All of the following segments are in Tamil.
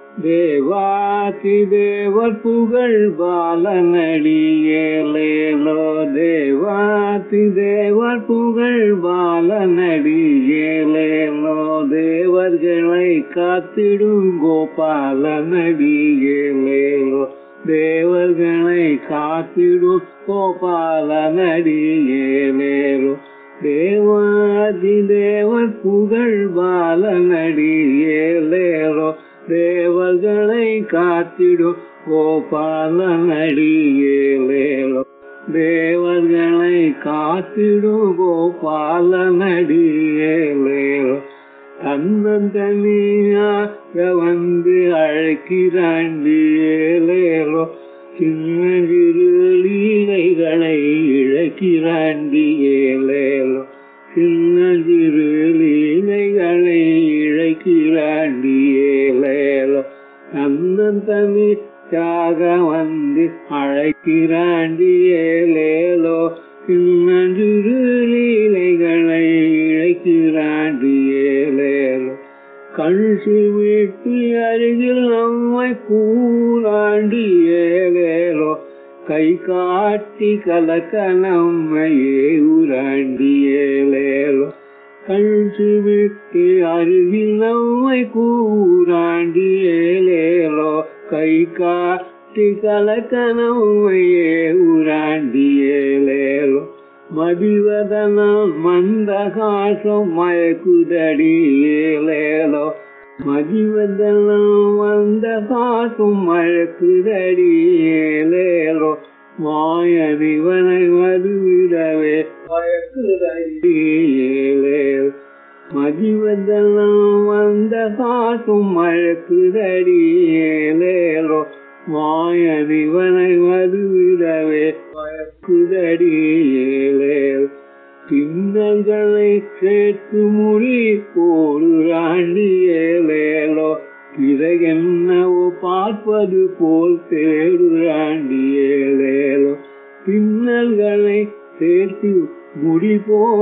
தேவாதி தேவர் புகழ் பாலனடியேலேலோ தேவாதி தேவர் புகழ் பாலனடியேலேலோ தேவர்களை காத்திடும் கோபாலனடியேலேலோ தேவர்களை காத்திடும் கோபாலனடியேலேலோ தேவாதி தேவர் புகழ் பாலனடியேலேலோ தேவர்களை காத்திடும் கோபாலனடியேலேலோ தேவர்களை காத்திடும் கோபாலனடியேலேலோ தன்னந்தனியாக வந்து அழைக்கிறாண்டியேலேலோ சின்ன சிறு லீலைகளை இழக்கிறாண்டியேலேலோ சின்ன சிறு லீலைகளை இழைக்கிறாண்டியேலேலோ நந்தன் தனியாக வந்து அழைக்கிறாண்டியேலேலோ சின்ன சிறு லீலைகளை இழைக்கிறாண்டியேலேலோ கண் சிமிட்டி அருகில் நம்மை கூறாண்டியேலேலோ கை காட்டி கலக்க நம்மையே உராண்டியேலேலோ கண் சிமிட்டி அருகில் நம்மை கூறாண்டியேலேலோ கை காட்டி கலக்க நம்மையே உராண்டியேலேலோ மதிவதனம் மந்தகாசம் மயக்குதடியேலேலோ மதிவதனம் மந்தகாசம் மயக்குதடியேலேலோ மாயனிவனை மதுவிடவே மயக்குதடியேலேலோ மதிவதனம் மந்தகாசம் மயக்குதடியேலேலோ மாயனிவனை மதுவிடவே மயக்குதடியேலேலோ பின்னல்களை சேர்த்து முடி போடுறாண்டியேலேலோ பிறகென்னவோ பார்ப்பது போல் தேடுறாண்டியேலேலோ பின்னல்களை சேர்த்து முடி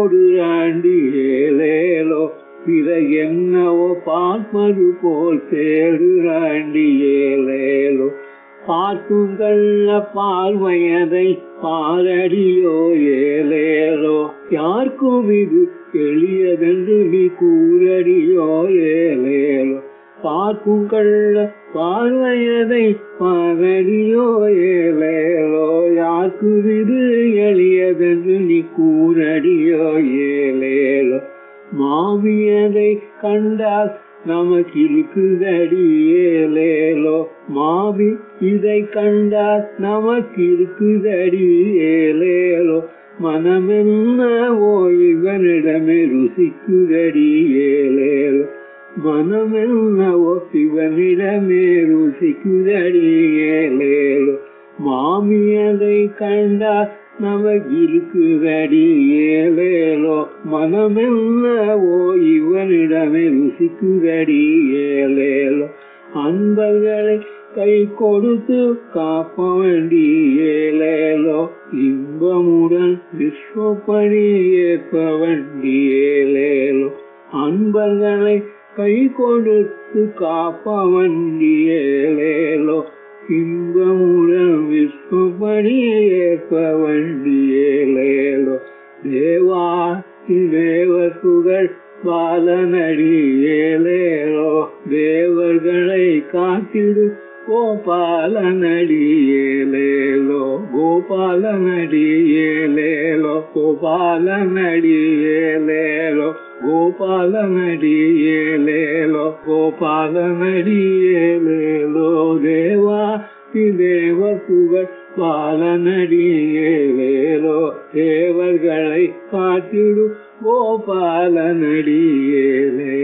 போடுறாண்டியேலேலோ பிறகென்னவோ பார்ப்பது போல் தேடுறாண்டியேலேலோ பார்க்கும் கள்ள பார்வையதை பாரடியோ ஏலேலோ யாருக்கும் இது எளியதென்று நீ கூறடியோ ஏலேலோ பார்க்கும் கள்ள பார்வையதை பாரடியோ ஏலேலோ யாருக்கு இது எளியதென்று நீ கூறடியோ ஏலேலோ மாவியதை கண்டால் நமக்கு இருக்குதடி ஏலேலோ மாவி இதை கண்டால் நமக்கு இருக்குதடி ஏலேலோ மனமென்னவோ இவனிடமே ருசிக்குதடி ஏலேலோ மனமென்னவோ இவனிடமே ருசிக்குதடி ஏலேலோ மாமியதை கண்டால் நமக்கு இருக்குதடி ஏலேலோ மனமென்னவோ இவனிடமே ருசிக்குதடி ஏலேலோ அன்பர்களை கை கொடுத்து காப்ப வேண்டி ஏலேலோ இன்பமுடன் விஸ்வப்படி ஏற்ப வேண்டி ஏலேலோ அன்பர்களை கை கொடுத்து காப்ப வேண்டி ஏலேலோ இன்பமுடன் விஸ்வப்படி ஏற்ப வேண்டி ஏலேலோ தேவா தேவர் புகழ் பாலனடி ஏலேலோ தேவர்களை காத்திடு கோபாலனடி ஏலேலோ கோபாலனடி ஏலேலோ கோபாலனடி ஏலேலோ கோபாலனடி ஏலேலோ கோபாலனடி ஏலேலோ தேவா தேவ புகழ் பாலனடி ஏலேலோ தேவர்களை காத்திடு கோபாலனடி ஏலே